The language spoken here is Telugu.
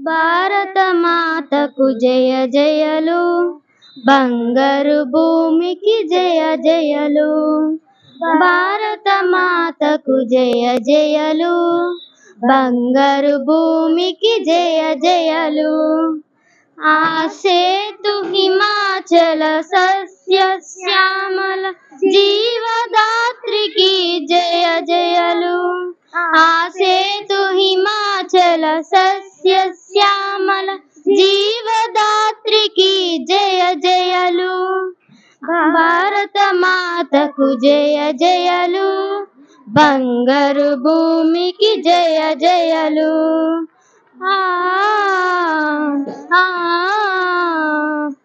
భారత మాతకు జయ జయలు బంగారు భూమికి జయ జయలు భారత మాతకు జయ జయలు బంగారు భూమికి జయ జయలు ఆ సేతు హిమాచల సస్య శ్యామల జీవదాత్రికి జయ జయలు ఆ సేతు హిమాచల సస్య శ్యామల జీవదాత్రికి జయ జయలు భారత మాతకు జయ జయలు బంగారు భూమికి జయ జయలు ఆ ఆ